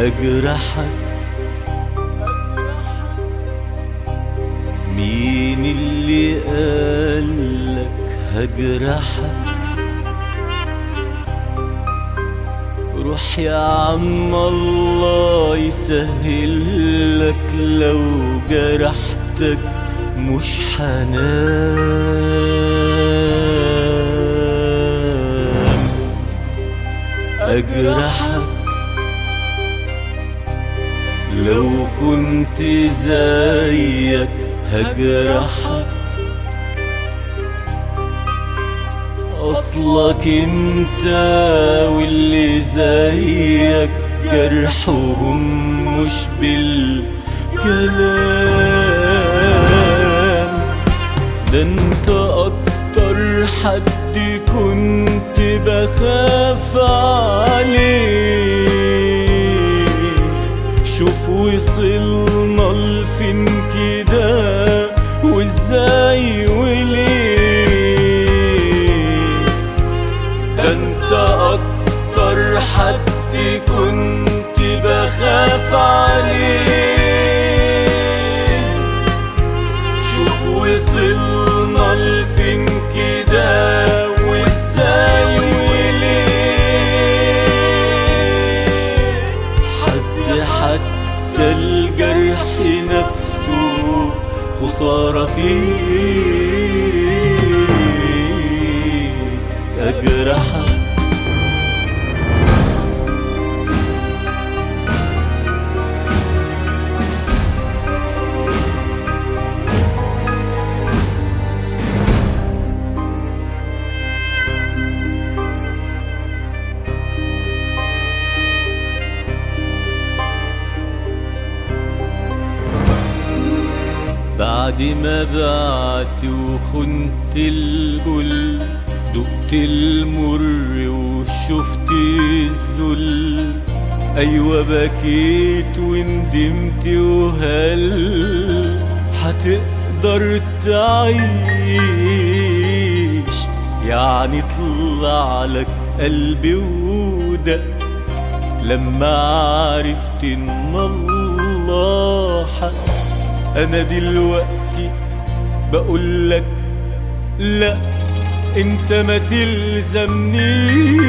أجرحك مين اللي قالك هجرحك روح يا عم الله يسهل لك لو جرحتك مش حنان أجرحك لو كنت زيك هجرحك أصلك انت واللي زيك جرحهم مش بالكلام ده انت اكتر حد كنت بخاف عليه شوف وصلنا لفين كده وازاي وليه ده انت اكتر حد كنت بخاف عليه شوف وصلنا لفين كده وازاي وليه حد حتى الجرح نفسه خسارة فيك أجرحك بعد ما بعت وخنت الكل دقت المر وشفت الذل ايوه بكيت وندمت وهل هتقدر تعيش يعني طلع لك قلبي ودق لما عرفت ان الله حق انا دلوقتي بقولك لا انت ما تلزمنيش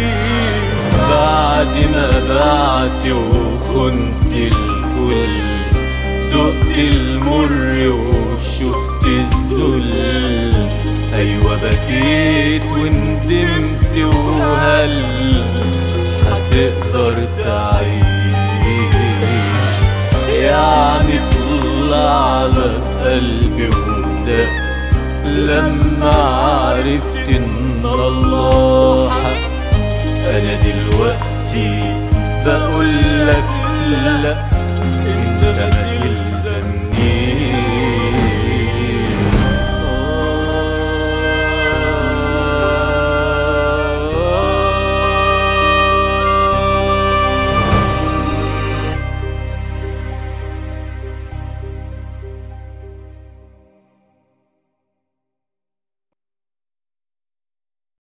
بعد ما بعت وخنت الكل دقت المر وشفت الذل ايوه بكيت وندمت وهل هتقدر تعيش يعني طلع لك قلبي ودق لما عرفت ان الله حق انا دلوقتي بقول لك لا انت ما